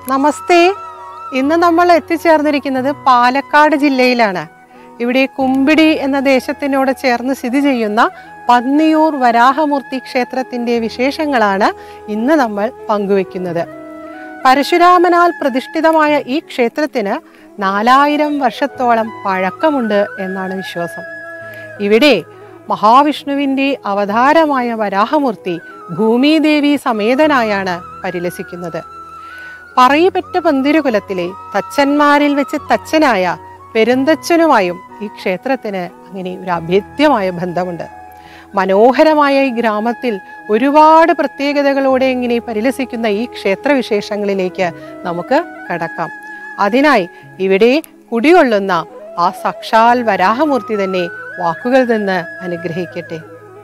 നമസ്തേ ഇന്ന് നമ്മൾ എത്തിച്ചേർന്നിരിക്കുന്നത് പാലക്കാട് ജില്ലയിലാണ് ഇവിടെ കുമ്പിടി എന്ന ദേശത്തിനോട് ചേർന്ന് സ്ഥിതി ചെയ്യുന്ന പന്നിയൂർ വരാഹമൂർത്തി ക്ഷേത്രത്തിന്റെ വിശേഷങ്ങളാണ് ഇന്ന് നമ്മൾ പങ്കുവെക്കുന്നത് പരശുരാമനാൽ പ്രതിഷ്ഠിതമായ ഈ ക്ഷേത്രത്തിന് നാലായിരം വർഷത്തോളം പഴക്കമുണ്ട് എന്നാണ് വിശ്വാസം ഇവിടെ മഹാവിഷ്ണുവിന്റെ അവതാരമായ വരാഹമൂർത്തി ഭൂമിദേവി സമേതനായാണ് പരിലസിക്കുന്നത് പറയിപ്പറ്റ പന്തിരുകുലത്തിലെ തച്ചന്മാരിൽ വെച്ച് തച്ചനായ പെരുന്തച്ചനുമായും ഈ ക്ഷേത്രത്തിന് അങ്ങനെ ഒരു അഭേദ്യമായ ബന്ധമുണ്ട് മനോഹരമായ ഈ ഗ്രാമത്തിൽ ഒരുപാട് പ്രത്യേകതകളോടെ ഇങ്ങനെ പരിലസിക്കുന്ന ഈ ക്ഷേത്രവിശേഷങ്ങളിലേക്ക് നമുക്ക് കടക്കാം അതിനായി ഇവിടെ കുടികൊള്ളുന്ന ആ സാക്ഷാൽ വരാഹമൂർത്തി തന്നെ വാക്കുകൾ നിന്ന് അനുഗ്രഹിക്കട്ടെ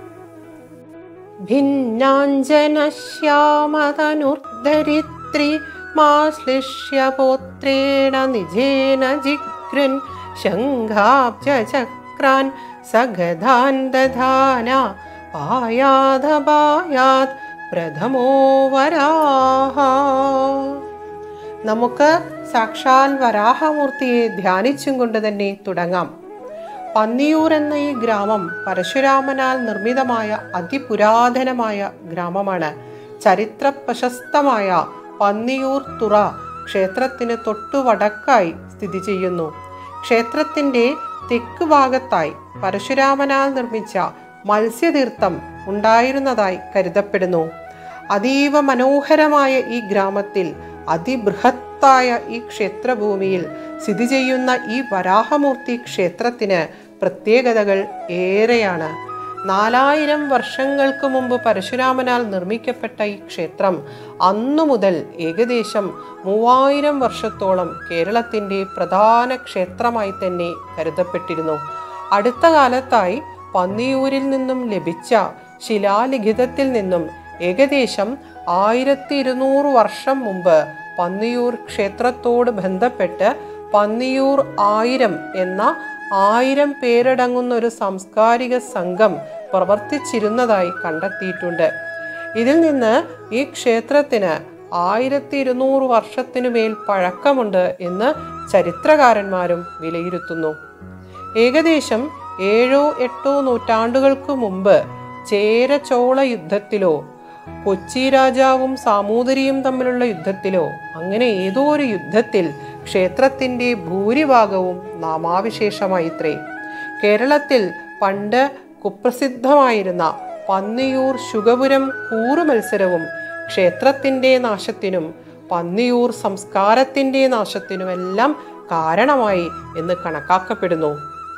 ഭിന്നാഞ്ജനശ്യാമതനുർദ്ധരിത്രി മാശ്ലിഷ്യ പോത്രേണ നിജേന ജിഗൃൻ ശംഖാബ്ജചക്രാൻ സഗധാൻ ദധാന പായാധപായാത് പ്രഥമോ വരാഹ നമുക്ക് സാക്ഷാൽ വരാഹമൂർത്തിയെ ധ്യാനിച്ചും കൊണ്ട് തന്നെ തുടങ്ങാം പന്നിയൂർ എന്ന ഈ ഗ്രാമം പരശുരാമനാൽ നിർമ്മിതമായ അതിപുരാതനമായ ഗ്രാമമാണ് ചരിത്ര പ്രശസ്തമായ പന്നിയൂർ തുറ ക്ഷേത്രത്തിന് തൊട്ടു വടക്കായി സ്ഥിതി ചെയ്യുന്നു ക്ഷേത്രത്തിന്റെ തെക്ക് ഭാഗത്തായി പരശുരാമനാൽ നിർമ്മിച്ച മത്സ്യതീർത്ഥം ഉണ്ടായിരുന്നതായി കരുതപ്പെടുന്നു അതീവ മനോഹരമായ ഈ ഗ്രാമത്തിൽ അതിബൃഹത്തായ ഈ ക്ഷേത്രഭൂമിയിൽ സ്ഥിതി ചെയ്യുന്ന ഈ വരാഹമൂർത്തി ക്ഷേത്രത്തിന് പ്രത്യേകതകൾ ഏറെയാണ് നാലായിരം വർഷങ്ങൾക്ക് മുമ്പ് പരശുരാമനാൽ നിർമ്മിക്കപ്പെട്ട ഈ ക്ഷേത്രം അന്നു മുതൽ ഏകദേശം മൂവായിരം വർഷത്തോളം കേരളത്തിൻ്റെ പ്രധാന ക്ഷേത്രമായി തന്നെ കരുതപ്പെട്ടിരുന്നു അടുത്ത കാലത്തായി പന്നിയൂരിൽ നിന്നും ലഭിച്ച ശിലാലിഖിതത്തിൽ നിന്നും ഏകദേശം ആയിരത്തി ഇരുന്നൂറ് വർഷം മുമ്പ് പന്നിയൂർ ക്ഷേത്രത്തോട് ബന്ധപ്പെട്ട് പന്നിയൂർ ആയിരം എന്ന ആയിരം പേരടങ്ങുന്ന ഒരു സാംസ്കാരിക സംഘം പ്രവർത്തിച്ചിരുന്നതായി കണ്ടെത്തിയിട്ടുണ്ട് ഇതിൽ നിന്ന് ഈ ക്ഷേത്രത്തിന് ആയിരത്തി ഇരുന്നൂറ് വർഷത്തിനു മേൽ പഴക്കമുണ്ട് എന്ന് ചരിത്രകാരന്മാരും വിലയിരുത്തുന്നു ഏകദേശം ഏഴോ എട്ടോ നൂറ്റാണ്ടുകൾക്ക് മുമ്പ് ചേര ചോള യുദ്ധത്തിലോ കൊച്ചി രാജാവും സാമൂതിരിയും തമ്മിലുള്ള യുദ്ധത്തിലോ അങ്ങനെ ഏതോ ഒരു യുദ്ധത്തിൽ ക്ഷേത്രത്തിന്റെ ഭൂരിഭാഗവും നാമാവിശേഷമായിത്രേ കേരളത്തിൽ പണ്ട് കുപ്രസിദ്ധമായിരുന്ന പന്നിയൂർ ശുഗപുരം കൂറു മത്സരവും ക്ഷേത്രത്തിന്റെ നാശത്തിനും പന്നിയൂർ സംസ്കാരത്തിന്റെ നാശത്തിനുമെല്ലാം കാരണമായി എന്ന് കണക്കാക്കപ്പെടുന്നു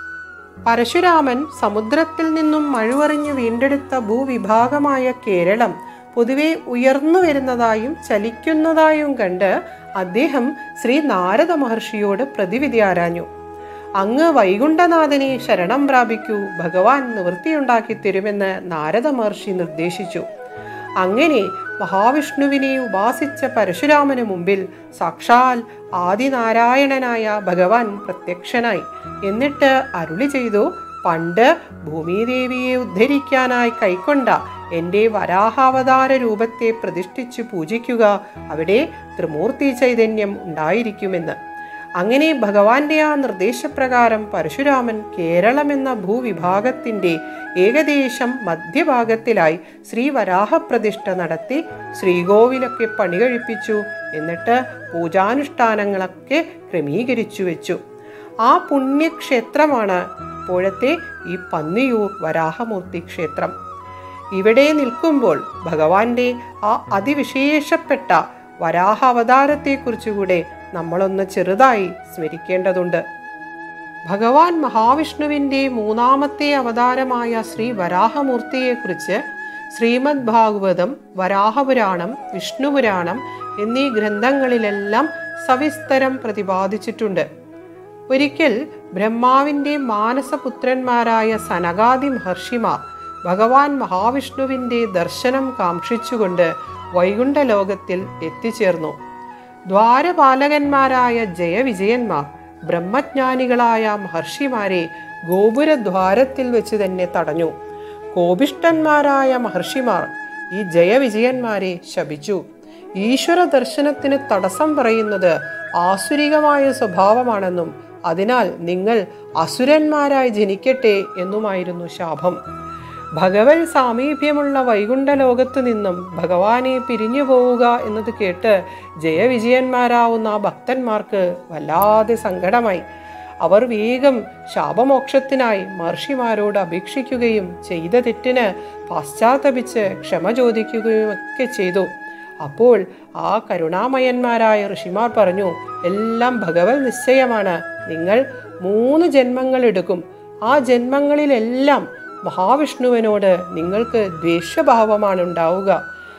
പരശുരാമൻ സമുദ്രത്തിൽ നിന്നും മഴുവറിഞ്ഞ് വീണ്ടെടുത്ത ഭൂവിഭാഗമായ കേരളം പൊതുവെ ഉയർന്നു വരുന്നതായും ചലിക്കുന്നതായും കണ്ട് അദ്ദേഹം ശ്രീ നാരദ മഹർഷിയോട് പ്രതിവിധി ആരാഞ്ഞു അങ്ങ് വൈകുണ്ഠനാഥനെ ശരണം പ്രാപിക്കൂ ഭഗവാൻ നിവൃത്തിയുണ്ടാക്കി തരുമെന്ന് നാരദ മഹർഷി നിർദ്ദേശിച്ചു അങ്ങനെ മഹാവിഷ്ണുവിനെ ഉപാസിച്ച പരശുരാമന് മുമ്പിൽ സാക്ഷാൽ ആദിനാരായണനായ ഭഗവാൻ പ്രത്യക്ഷനായി എന്നിട്ട് അരുളി ചെയ്തു പണ്ട് ഭൂമിദേവിയെ ഉദ്ധരിക്കാനായി കൈക്കൊണ്ട എൻ്റെ വരാഹാവതാര രൂപത്തെ പ്രതിഷ്ഠിച്ചു പൂജിക്കുക അവിടെ ത്രിമൂർത്തി ചൈതന്യം ഉണ്ടായിരിക്കുമെന്ന് അങ്ങനെ ഭഗവാന്റെ ആ നിർദ്ദേശപ്രകാരം പരശുരാമൻ കേരളം എന്ന ഭൂവിഭാഗത്തിന്റെ ഏകദേശം മധ്യഭാഗത്തിലായി ശ്രീ വരാഹപ്രതിഷ്ഠ നടത്തി ശ്രീകോവിലൊക്കെ പണി കഴിപ്പിച്ചു എന്നിട്ട് പൂജാനുഷ്ഠാനങ്ങളൊക്കെ ക്രമീകരിച്ചു വെച്ചു ആ പുണ്യക്ഷേത്രമാണ് ഇപ്പോഴത്തെ ഈ പന്നിയൂർ വരാഹമൂർത്തി ക്ഷേത്രം ഇവിടെ നിൽക്കുമ്പോൾ ഭഗവാന്റെ ആ അതിവിശേഷപ്പെട്ട വരാഹ അവതാരത്തെക്കുറിച്ചുകൂടെ നമ്മളൊന്ന് ചെറുതായി സ്മരിക്കേണ്ടതുണ്ട് ഭഗവാൻ മഹാവിഷ്ണുവിൻ്റെ മൂന്നാമത്തെ അവതാരമായ ശ്രീ വരാഹമൂർത്തിയെക്കുറിച്ച് ശ്രീമദ് ഭാഗവതം വരാഹപുരാണം വിഷ്ണുപുരാണം എന്നീ ഗ്രന്ഥങ്ങളിലെല്ലാം സവിസ്തരം പ്രതിപാദിച്ചിട്ടുണ്ട് ഒരിക്കൽ ബ്രഹ്മാവിൻ്റെ മാനസപുത്രന്മാരായ സനകാദി മഹർഷിമാർ ഭഗവാൻ മഹാവിഷ്ണുവിൻ്റെ ദർശനം കാക്ഷിച്ചുകൊണ്ട് വൈകുണ്ഠലോകത്തിൽ എത്തിച്ചേർന്നു ദ്വാരപാലകന്മാരായ ജയവിജയന്മാർ ബ്രഹ്മജ്ഞാനികളായ മഹർഷിമാരെ ഗോപുരദ്വാരത്തിൽ വെച്ച് തന്നെ തടഞ്ഞു കോപിഷ്ടന്മാരായ മഹർഷിമാർ ഈ ജയവിജയന്മാരെ ശപിച്ചു ഈശ്വര ദർശനത്തിന് തടസ്സം പറയുന്നത് ആസുരികമായ സ്വഭാവമാണെന്നും അതിനാൽ നിങ്ങൾ അസുരന്മാരായി ജനിക്കട്ടെ എന്നുമായിരുന്നു ശാപം ഭഗവത് സാമീപ്യമുള്ള വൈകുണ്ഠ ലോകത്തു നിന്നും ഭഗവാനെ പിരിഞ്ഞു പോവുക എന്നത് കേട്ട് ജയവിജയന്മാരാവുന്ന ആ ഭക്തന്മാർക്ക് വല്ലാതെ സങ്കടമായി അവർ വേഗം ശാപമോക്ഷത്തിനായി മഹർഷിമാരോട് അപേക്ഷിക്കുകയും ചെയ്ത തെറ്റിന് പശ്ചാത്തപിച്ച് ക്ഷമ ചോദിക്കുകയും ഒക്കെ ചെയ്തു അപ്പോൾ ആ കരുണാമയന്മാരായ ഋഷിമാർ പറഞ്ഞു എല്ലാം ഭഗവത് നിശ്ചയമാണ് നിങ്ങൾ മൂന്ന് ജന്മങ്ങൾ എടുക്കും ആ ജന്മങ്ങളിലെല്ലാം മഹാവിഷ്ണുവിനോട് നിങ്ങൾക്ക് ദ്വേഷഭാവമാണ് ഉണ്ടാവുക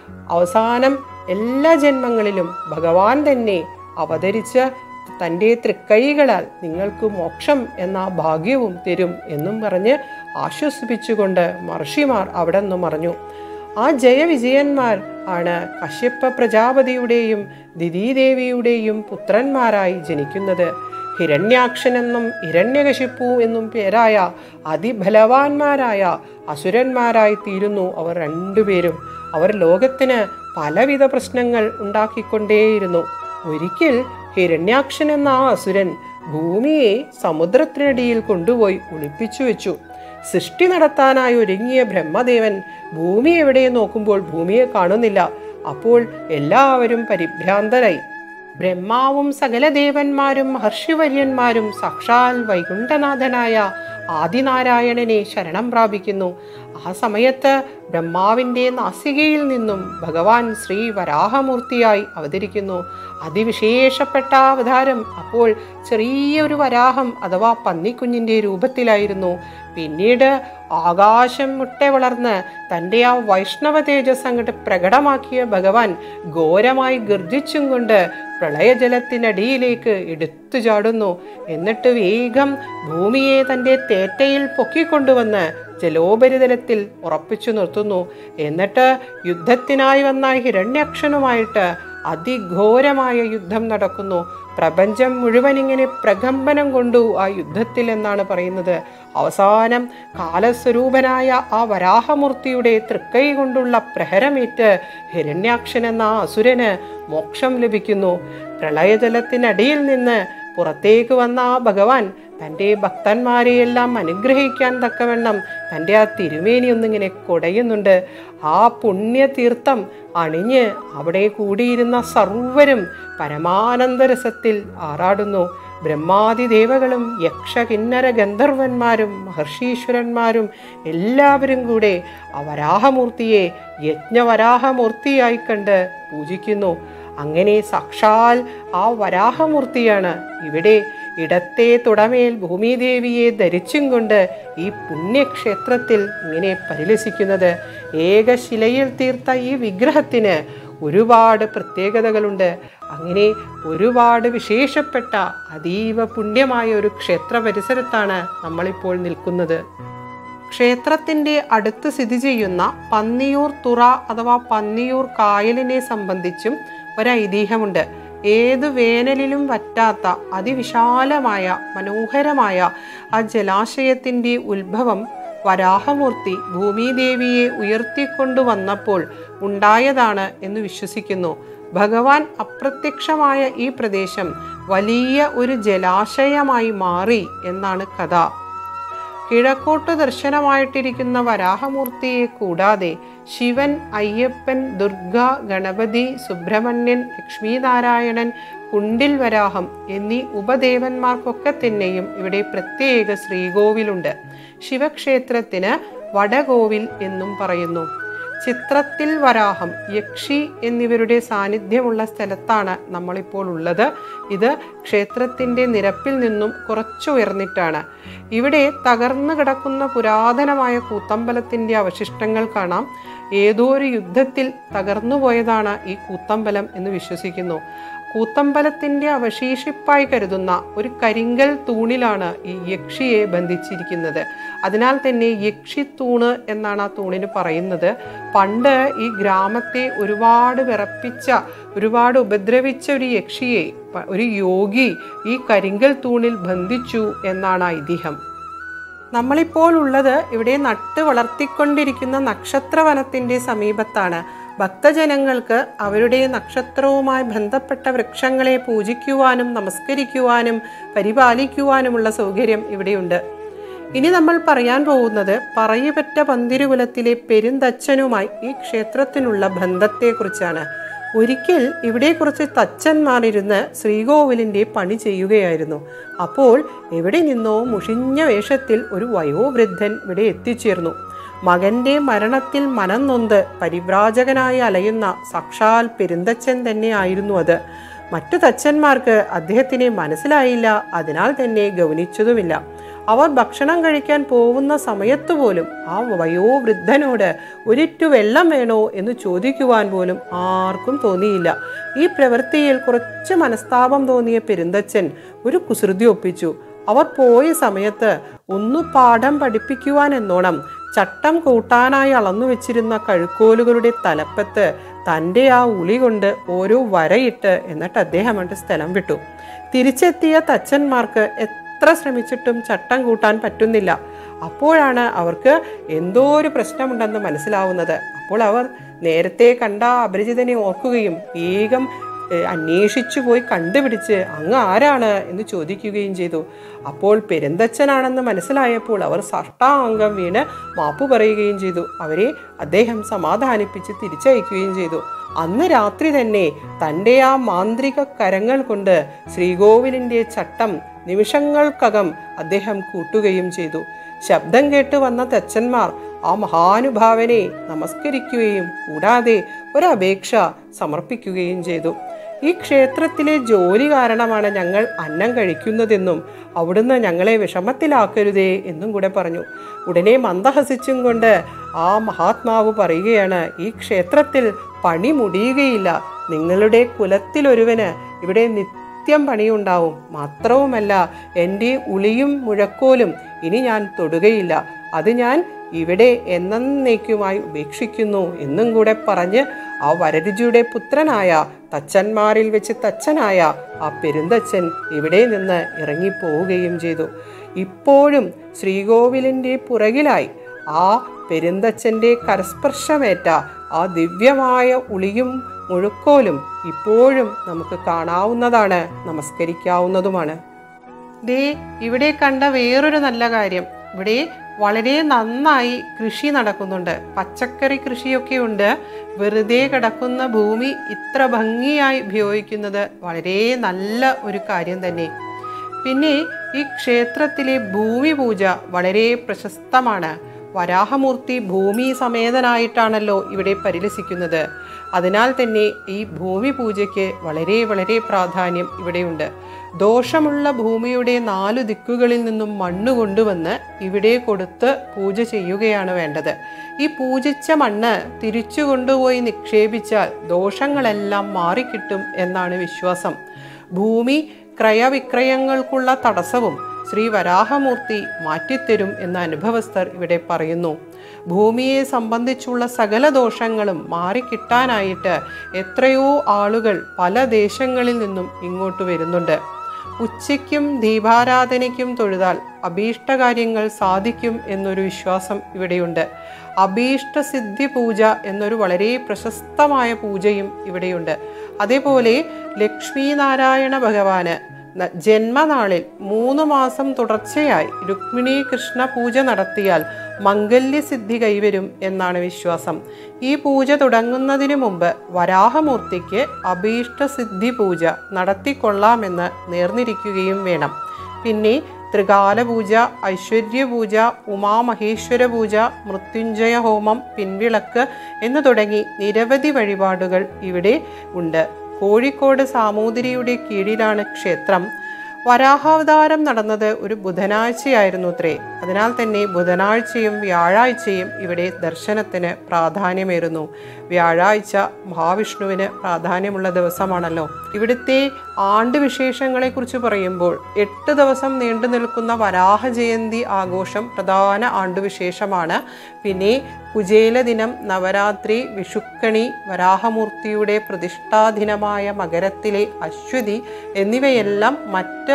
അവസാനം എല്ലാ ജന്മങ്ങളിലും ഭഗവാൻ തന്നെ അവതരിച്ച് തൻ്റെ തൃക്കൈകളാൽ നിങ്ങൾക്ക് മോക്ഷം എന്ന ഭാഗ്യവും തരും എന്നും പറഞ്ഞ് ആശ്വസിപ്പിച്ചുകൊണ്ട് മഹർഷിമാർ അവിടെ നിന്ന് മറഞ്ഞു ആ ജയവിജയന്മാർ ആണ് കശ്യപ പ്രജാപതിയുടെയും ദിദീദേവിയുടെയും പുത്രന്മാരായി ജനിക്കുന്നത് ഹിരണ്യാക്ഷൻ എന്നും ഹിരണ്യകശിപ്പു എന്നും പേരായ അതിബലവാന്മാരായ അസുരന്മാരായി തീരുന്നു അവർ രണ്ടുപേരും അവർ ലോകത്തിന് പലവിധ പ്രശ്നങ്ങൾ ഉണ്ടാക്കിക്കൊണ്ടേയിരുന്നു ഒരിക്കൽ ഹിരണ്യാക്ഷൻ എന്ന ആ അസുരൻ ഭൂമിയെ സമുദ്രത്തിനടിയിൽ കൊണ്ടുപോയി ഒളിപ്പിച്ചു വെച്ചു സൃഷ്ടി നടത്താനായി ഒരുങ്ങിയ ബ്രഹ്മദേവൻ ഭൂമി എവിടെ നോക്കുമ്പോൾ ഭൂമിയെ കാണുന്നില്ല അപ്പോൾ എല്ലാവരും പരിഭ്രാന്തരായി ബ്രഹ്മാവും സകല ദേവന്മാരും മഹർഷിവര്യന്മാരും സാക്ഷാൽ വൈകുണ്ഠനാഥനായ ആദിനാരായണനെ ശരണം പ്രാപിക്കുന്നു ആ സമയത്ത് ബ്രഹ്മാവിൻ്റെ നാസികയിൽ നിന്നും ഭഗവാൻ ശ്രീ വരാഹമൂർത്തിയായി അവതരിക്കുന്നു അതിവിശേഷപ്പെട്ട അവതാരം അപ്പോൾ ചെറിയൊരു വരാഹം അഥവാ പന്നിക്കുഞ്ഞിൻ്റെ രൂപത്തിലായിരുന്നു പിന്നീട് ആകാശം മുട്ടെ വളർന്ന് തൻ്റെ ആ വൈഷ്ണവ തേജസ് അങ്ങോട്ട് പ്രകടമാക്കിയ ഭഗവാൻ ഘോരമായി ഗർജിച്ചും കൊണ്ട് പ്രളയജലത്തിനടിയിലേക്ക് എടുത്തു ചാടുന്നു എന്നിട്ട് വേഗം ഭൂമിയെ തൻ്റെ തേറ്റയിൽ പൊക്കിക്കൊണ്ടുവന്ന് ജലോപരിതലത്തിൽ ഉറപ്പിച്ചു നിർത്തുന്നു എന്നിട്ട് യുദ്ധത്തിനായി വന്ന ഹിരണ്യക്ഷനുമായിട്ട് അതിഘോരമായ യുദ്ധം നടക്കുന്നു പ്രപഞ്ചം മുഴുവൻ ഇങ്ങനെ പ്രകമ്പനം കൊണ്ടു ആ യുദ്ധത്തിൽ എന്നാണ് പറയുന്നത് അവസാനം കാലസ്വരൂപനായ ആ വരാഹമൂർത്തിയുടെ തൃക്കൈ കൊണ്ടുള്ള പ്രഹരമേറ്റ് ഹിരണ്യാക്ഷൻ എന്ന ആ അസുരന് മോക്ഷം ലഭിക്കുന്നു പ്രളയജലത്തിനടിയിൽ നിന്ന് പുറത്തേക്ക് വന്ന ആ ഭഗവാൻ തൻ്റെ ഭക്തന്മാരെയെല്ലാം അനുഗ്രഹിക്കാൻ തക്കവണ്ണം തൻ്റെ ആ തിരുമേനി ഒന്നിങ്ങനെ കുടയുന്നുണ്ട് ആ പുണ്യതീർത്ഥം അണിഞ്ഞ് അവിടെ കൂടിയിരുന്ന സർവരും പരമാനന്ദരസത്തിൽ ആറാടുന്നു ബ്രഹ്മാദി ദേവകളും യക്ഷ കിന്നര ഗന്ധർവന്മാരും മഹർഷീശ്വരന്മാരും എല്ലാവരും കൂടെ ആ വരാഹമൂർത്തിയെ യജ്ഞവരാഹമൂർത്തിയായി കണ്ട് പൂജിക്കുന്നു അങ്ങനെ സാക്ഷാൽ ആ വരാഹമൂർത്തിയാണ് ഇവിടെ ഇടത്തെ തുടമേൽ ഭൂമിദേവിയെ ധരിച്ചും കൊണ്ട് ഈ പുണ്യക്ഷേത്രത്തിൽ ഇങ്ങനെ പരിലസിക്കുന്നത് ഏകശിലയിൽ തീർത്ത ഈ വിഗ്രഹത്തിന് ഒരുപാട് പ്രത്യേകതകളുണ്ട് അങ്ങനെ ഒരുപാട് വിശേഷപ്പെട്ട അതീവ പുണ്യമായ ഒരു ക്ഷേത്ര പരിസരത്താണ് നമ്മളിപ്പോൾ നിൽക്കുന്നത് ക്ഷേത്രത്തിൻ്റെ അടുത്ത് സ്ഥിതി ചെയ്യുന്ന പന്നിയൂർ തുറ അഥവാ പന്നിയൂർ കായലിനെ സംബന്ധിച്ചും ഒരൈതിഹ്യമുണ്ട് ഏത് വേനലിലും വറ്റാത്ത അതിവിശാലമായ മനോഹരമായ ആ ജലാശയത്തിൻ്റെ ഉത്ഭവം വരാഹമൂർത്തി ഭൂമിദേവിയെ ഉയർത്തിക്കൊണ്ടുവന്നപ്പോൾ ഉണ്ടായതാണ് എന്ന് വിശ്വസിക്കുന്നു ഭഗവാൻ അപ്രത്യക്ഷമായ ഈ പ്രദേശം വലിയ ഒരു ജലാശയമായി മാറി എന്നാണ് കഥ കിഴക്കോട്ട് ദർശനമായിട്ടിരിക്കുന്ന വരാഹമൂർത്തിയെ കൂടാതെ ശിവൻ അയ്യപ്പൻ ദുർഗ ഗണപതി സുബ്രഹ്മണ്യൻ ലക്ഷ്മീനാരായണൻ കുണ്ടിൽ വരാഹം എന്നീ ഉപദേവന്മാർക്കൊക്കെ തന്നെയും ഇവിടെ പ്രത്യേക ശ്രീകോവിലുണ്ട് ശിവക്ഷേത്രത്തിന് വടകോവിൽ എന്നും പറയുന്നു ചിത്രത്തിൽ വരാഹം യക്ഷി എന്നിവരുടെ സാന്നിധ്യമുള്ള സ്ഥലത്താണ് നമ്മളിപ്പോൾ ഉള്ളത് ഇത് ക്ഷേത്രത്തിൻ്റെ നിരപ്പിൽ നിന്നും കുറച്ചുയർന്നിട്ടാണ് ഇവിടെ തകർന്നു കിടക്കുന്ന പുരാതനമായ കൂത്തമ്പലത്തിൻ്റെ അവശിഷ്ടങ്ങൾ കാണാം ഏതോ ഒരു യുദ്ധത്തിൽ തകർന്നുപോയതാണ് ഈ കൂത്തമ്പലം എന്ന് വിശ്വസിക്കുന്നു കൂത്തമ്പലത്തിൻ്റെ അവശേഷിപ്പായി കരുതുന്ന ഒരു കരിങ്കൽ തൂണിലാണ് ഈ യക്ഷിയെ ബന്ധിച്ചിരിക്കുന്നത് അതിനാൽ തന്നെ യക്ഷിത്തൂണ് എന്നാണ് ആ തൂണിന് പറയുന്നത് പണ്ട് ഈ ഗ്രാമത്തെ ഒരുപാട് വിറപ്പിച്ച ഒരുപാട് ഉപദ്രവിച്ച ഒരു യക്ഷിയെ പ- ഒരു യോഗി ഈ കരിങ്കൽ തൂണിൽ ബന്ധിച്ചു എന്നാണ് ഐതിഹ്യം നമ്മളിപ്പോൾ ഉള്ളത് ഇവിടെ നട്ട് വളർത്തിക്കൊണ്ടിരിക്കുന്ന നക്ഷത്രവനത്തിൻ്റെ സമീപത്താണ് ഭക്തജനങ്ങൾക്ക് അവരുടെ നക്ഷത്രവുമായി ബന്ധപ്പെട്ട വൃക്ഷങ്ങളെ പൂജിക്കുവാനും നമസ്കരിക്കുവാനും പരിപാലിക്കുവാനുമുള്ള സൗകര്യം ഇവിടെയുണ്ട് ഇനി നമ്മൾ പറയാൻ പോകുന്നത് പറയപറ്റ പന്തിരുകുലത്തിലെ പെരുന്തച്ഛനുമായി ഈ ക്ഷേത്രത്തിനുള്ള ബന്ധത്തെക്കുറിച്ചാണ് ഒരിക്കൽ ഇവിടെ കുറച്ച് തച്ചന്മാർ ഇരുന്ന് ശ്രീകോവിലിൻ്റെ പണി ചെയ്യുകയായിരുന്നു അപ്പോൾ എവിടെ നിന്നോ മുഷിഞ്ഞ വേഷത്തിൽ ഒരു വയോവൃദ്ധൻ ഇവിടെ എത്തിച്ചേർന്നു മകന്റെ മരണത്തിൽ മനം നൊന്ത് പരിവ്രാജകനായി അലയുന്ന സാക്ഷാൽ പെരുന്തച്ഛൻ തന്നെയായിരുന്നു അത് മറ്റു തച്ചന്മാർക്ക് അദ്ദേഹത്തിനെ മനസ്സിലായില്ല അതിനാൽ തന്നെ ഗൗനിച്ചതുമില്ല അവർ ഭക്ഷണം കഴിക്കാൻ പോകുന്ന സമയത്ത് പോലും ആ വയോവൃദ്ധനോട് ഒരിറ്റു വെള്ളം വേണോ എന്ന് ചോദിക്കുവാൻ പോലും ആർക്കും തോന്നിയില്ല ഈ പ്രവൃത്തിയിൽ കുറച്ച് മനസ്താപം തോന്നിയ പെരുന്തച്ഛൻ ഒരു കുസൃതി ഒപ്പിച്ചു അവർ പോയ സമയത്ത് ഒന്ന് പാഠം പഠിപ്പിക്കുവാൻ എന്നോണം ചട്ടം കൂട്ടാനായി അളന്നു വെച്ചിരുന്ന കഴുക്കോലുകളുടെ തലപ്പത്ത് തൻ്റെ ആ ഉളി കൊണ്ട് ഓരോ വരയിട്ട് എന്നിട്ട് അദ്ദേഹം അവൻ്റെ സ്ഥലം വിട്ടു തിരിച്ചെത്തിയ തച്ചന്മാർക്ക് എത്ര ശ്രമിച്ചിട്ടും ചട്ടം കൂട്ടാൻ പറ്റുന്നില്ല അപ്പോഴാണ് അവർക്ക് എന്തോ ഒരു പ്രശ്നമുണ്ടെന്ന് മനസ്സിലാവുന്നത് അപ്പോൾ അവർ നേരത്തെ കണ്ട ആ അപരിചിതനെ ഓർക്കുകയും വേഗം ഏഹ്, അന്വേഷിച്ചു പോയി കണ്ടുപിടിച്ച് അങ്ങ് ആരാണ് എന്ന് ചോദിക്കുകയും ചെയ്തു അപ്പോൾ പെരുന്തച്ഛനാണെന്ന് മനസ്സിലായപ്പോൾ അവർ സഷ്ടാംഗം വീണ് മാപ്പു പറയുകയും ചെയ്തു അവരെ അദ്ദേഹം സമാധാനിപ്പിച്ച് തിരിച്ചയക്കുകയും ചെയ്തു അന്ന് രാത്രി തന്നെ തൻ്റെ ആ മാന്ത്രിക കരങ്ങൾ കൊണ്ട് ശ്രീകോവിലിൻ്റെ ചട്ടം നിമിഷങ്ങൾക്കകം അദ്ദേഹം കൂട്ടുകയും ചെയ്തു ശബ്ദം കേട്ട് വന്ന തച്ചന്മാർ ആ മഹാനുഭാവനെ നമസ്കരിക്കുകയും കൂടാതെ ഒരപേക്ഷ സമർപ്പിക്കുകയും ചെയ്തു ഈ ക്ഷേത്രത്തിലെ ജോലി കാരണമാണ് ഞങ്ങൾ അന്നം കഴിക്കുന്നതെന്നും അവിടുന്ന് ഞങ്ങളെ വിഷമത്തിലാക്കരുതേ എന്നും കൂടെ പറഞ്ഞു ഉടനെ മന്ദഹസിച്ചും കൊണ്ട് ആ മഹാത്മാവ് പറയുകയാണ് ഈ ക്ഷേത്രത്തിൽ പണി മുടിയുകയില്ല നിങ്ങളുടെ കുലത്തിലൊരുവന് ഇവിടെ നിത്യം പണിയുണ്ടാവും മാത്രവുമല്ല എൻ്റെ ഉളിയും മുഴക്കോലും ഇനി ഞാൻ തൊടുകയില്ല അത് ഞാൻ ഇവിടെ എന്നേക്കുമായി ഉപേക്ഷിക്കുന്നു എന്നും കൂടെ പറഞ്ഞ് ആ വരരുചിയുടെ പുത്രനായ തച്ചന്മാരിൽ വെച്ച് തച്ചനായ ആ പെരുന്തച്ഛൻ ഇവിടെ നിന്ന് ഇറങ്ങിപ്പോവുകയും ചെയ്തു ഇപ്പോഴും ശ്രീകോവിലിൻ്റെ പുറകിലായി ആ പെരുന്തച്ഛൻ്റെ കരസ്പർശമേറ്റ ആ ദിവ്യമായ ഉളിയും മുഴുക്കോലും ഇപ്പോഴും നമുക്ക് കാണാവുന്നതാണ് നമസ്കരിക്കാവുന്നതുമാണ് ദേ ഇവിടെ കണ്ട വേറൊരു നല്ല കാര്യം ഇവിടെ വളരെ നന്നായി കൃഷി നടക്കുന്നുണ്ട് പച്ചക്കറി കൃഷിയൊക്കെ ഉണ്ട് വെറുതെ കിടക്കുന്ന ഭൂമി ഇത്ര ഭംഗിയായി ഉപയോഗിക്കുന്നത് വളരെ നല്ല ഒരു കാര്യം തന്നെ പിന്നെ ഈ ക്ഷേത്രത്തിലെ ഭൂമി പൂജ വളരെ പ്രശസ്തമാണ് വരാഹമൂർത്തി ഭൂമി സമേതനായിട്ടാണല്ലോ ഇവിടെ പരിലസിക്കുന്നത് അതിനാൽ തന്നെ ഈ ഭൂമി പൂജയ്ക്ക് വളരെ വളരെ പ്രാധാന്യം ഇവിടെയുണ്ട് ദോഷമുള്ള ഭൂമിയുടെ നാലു ദിക്കുകളിൽ നിന്നും മണ്ണ് കൊണ്ടുവന്ന് ഇവിടെ കൊടുത്ത് പൂജ ചെയ്യുകയാണ് വേണ്ടത് ഈ പൂജിച്ച മണ്ണ് തിരിച്ചു കൊണ്ടുപോയി നിക്ഷേപിച്ചാൽ ദോഷങ്ങളെല്ലാം മാറിക്കിട്ടും എന്നാണ് വിശ്വാസം ഭൂമി ക്രയവിക്രയങ്ങൾക്കുള്ള തടസ്സവും ശ്രീ വരാഹമൂർത്തി മാറ്റിത്തരും എന്ന അനുഭവസ്ഥർ ഇവിടെ പറയുന്നു ഭൂമിയെ സംബന്ധിച്ചുള്ള സകല ദോഷങ്ങളും മാറിക്കിട്ടാനായിട്ട് എത്രയോ ആളുകൾ പല ദേശങ്ങളിൽ നിന്നും ഇങ്ങോട്ട് വരുന്നുണ്ട് ഉച്ചയ്ക്കും ദീപാരാധനയ്ക്കും തൊഴുതാൽ അഭീഷ്ടകാര്യങ്ങൾ സാധിക്കും എന്നൊരു വിശ്വാസം ഇവിടെയുണ്ട് അഭീഷ്ടസിദ്ധി പൂജ എന്നൊരു വളരെ പ്രശസ്തമായ പൂജയും ഇവിടെയുണ്ട് അതേപോലെ ലക്ഷ്മീനാരായണ ഭഗവാന് ന- ജന്മനാളിൽ മൂന്ന് മാസം തുടർച്ചയായി രുക്മിണി കൃഷ്ണ പൂജ നടത്തിയാൽ മംഗല്യസിദ്ധി കൈവരും എന്നാണ് വിശ്വാസം ഈ പൂജ തുടങ്ങുന്നതിന് മുമ്പ് വരാഹമൂർത്തിക്ക് അഭീഷ്ടസിദ്ധി പൂജ നടത്തിക്കൊള്ളാമെന്ന് നേർന്നിരിക്കുകയും വേണം പിന്നെ ത്രികാല പൂജ ഐശ്വര്യ പൂജ ഉമാമഹേശ്വര പൂജ മൃത്യുഞ്ജയ ഹോമം പിൻവിളക്ക് എന്ന് തുടങ്ങി നിരവധി വഴിപാടുകൾ ഇവിടെ ഉണ്ട് കോഴിക്കോട് സാമൂതിരിയുടെ കീഴിലാണ് ക്ഷേത്രം വരാഹാവതാരം നടന്നത് ഒരു ബുധനാഴ്ചയായിരുന്നു അത്രേ അതിനാൽ തന്നെ ബുധനാഴ്ചയും വ്യാഴാഴ്ചയും ഇവിടെ ദർശനത്തിന് പ്രാധാന്യമേറുന്നു വ്യാഴാഴ്ച മഹാവിഷ്ണുവിന് പ്രാധാന്യമുള്ള ദിവസമാണല്ലോ ഇവിടുത്തെ ആണ്ടുവിശേഷങ്ങളെക്കുറിച്ച് പറയുമ്പോൾ എട്ട് ദിവസം നീണ്ടു നിൽക്കുന്ന വരാഹ ജയന്തി ആഘോഷം പ്രധാന ആണ്ടുവിശേഷമാണ് പിന്നെ കുചേല ദിനം നവരാത്രി വിഷുക്കണി വരാഹമൂർത്തിയുടെ പ്രതിഷ്ഠാദിനമായ മകരത്തിലെ അശ്വതി എന്നിവയെല്ലാം മറ്റ്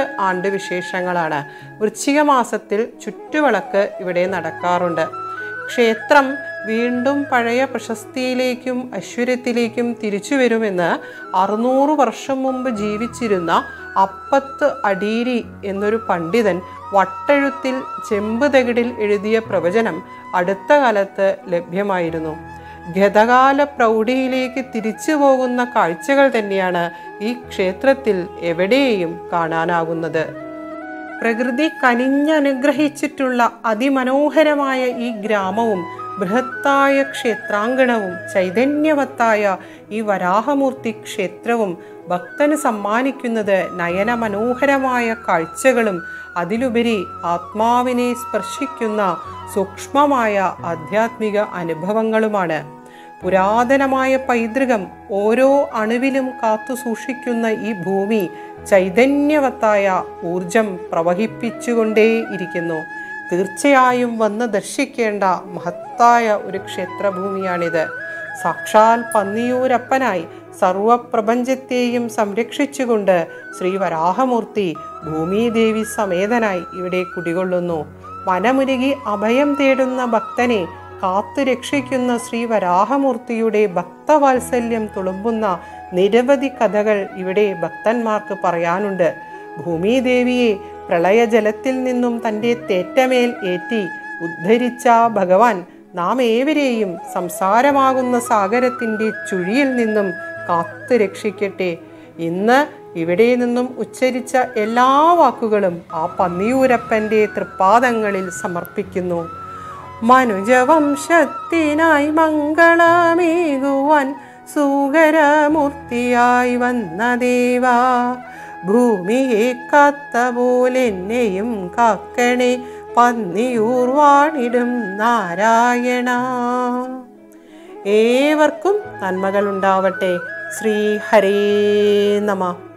ആണ്ടുവിശേഷങ്ങളാണ് വൃശ്ചിക മാസത്തിൽ ചുറ്റുവിളക്ക് ഇവിടെ നടക്കാറുണ്ട് ക്ഷേത്രം വീണ്ടും പഴയ പ്രശസ്തിയിലേക്കും ഐശ്വര്യത്തിലേക്കും തിരിച്ചു വരുമെന്ന് അറുന്നൂറ് വർഷം മുമ്പ് ജീവിച്ചിരുന്ന അപ്പത്ത് അടീരി എന്നൊരു പണ്ഡിതൻ വട്ടെഴുത്തിൽ ചെമ്പ് തകിടിൽ എഴുതിയ പ്രവചനം അടുത്ത കാലത്ത് ലഭ്യമായിരുന്നു ഗതകാല പ്രൗഢിയിലേക്ക് തിരിച്ചു പോകുന്ന കാഴ്ചകൾ തന്നെയാണ് ഈ ക്ഷേത്രത്തിൽ എവിടെയും കാണാനാകുന്നത് പ്രകൃതി കനിഞ്ഞനുഗ്രഹിച്ചിട്ടുള്ള അതിമനോഹരമായ ഈ ഗ്രാമവും ബൃഹത്തായ ക്ഷേത്രാങ്കണവും ചൈതന്യവത്തായ ഈ വരാഹമൂർത്തി ക്ഷേത്രവും ഭക്തന് സമ്മാനിക്കുന്നത് നയനമനോഹരമായ കാഴ്ചകളും അതിലുപരി ആത്മാവിനെ സ്പർശിക്കുന്ന സൂക്ഷ്മമായ ആധ്യാത്മിക അനുഭവങ്ങളുമാണ് പുരാതനമായ പൈതൃകം ഓരോ അണുവിലും കാത്തു സൂക്ഷിക്കുന്ന ഈ ഭൂമി ചൈതന്യവത്തായ ഊർജം പ്രവഹിപ്പിച്ചുകൊണ്ടേയിരിക്കുന്നു തീർച്ചയായും വന്ന് ദർശിക്കേണ്ട മഹത്തായ ഒരു ക്ഷേത്രഭൂമിയാണിത് സാക്ഷാൽ പന്നിയൂരപ്പനായി സർവപ്രപഞ്ചത്തെയും സംരക്ഷിച്ചുകൊണ്ട് ശ്രീ വരാഹമൂർത്തി ഭൂമിദേവി സമേതനായി ഇവിടെ കുടികൊള്ളുന്നു മനമുരുകി അഭയം തേടുന്ന ഭക്തനെ കാത്തു രക്ഷിക്കുന്ന ശ്രീ വരാഹമൂർത്തിയുടെ ഭക്തവാത്സല്യം തുളുമ്പുന്ന നിരവധി കഥകൾ ഇവിടെ ഭക്തന്മാർക്ക് പറയാനുണ്ട് ഭൂമിദേവിയെ പ്രളയജലത്തിൽ നിന്നും തൻ്റെ തേറ്റമേൽ ഏറ്റി ഉദ്ധരിച്ച ഭഗവാൻ നാം ഏവരെയും സംസാരമാകുന്ന സാഗരത്തിൻ്റെ ചുഴിയിൽ നിന്നും കാത്തു രക്ഷിക്കട്ടെ ഇന്ന് ഇവിടെ നിന്നും ഉച്ചരിച്ച എല്ലാ വാക്കുകളും ആ പന്നിയൂരപ്പൻ്റെ തൃപ്പാദങ്ങളിൽ സമർപ്പിക്കുന്നു മനുജവംശത്തിനായി മംഗളമേകുവാൻ സുഗരമൂർത്തിയായി വന്ന ദേവാ ഭൂമിയെ കാത്ത പോലെന്നെയും കാക്കണേ പന്നിയൂർ വാണിടും നാരായണ ഏവർക്കും നന്മകൾ ഉണ്ടാവട്ടെ ശ്രീ ഹരേ നമ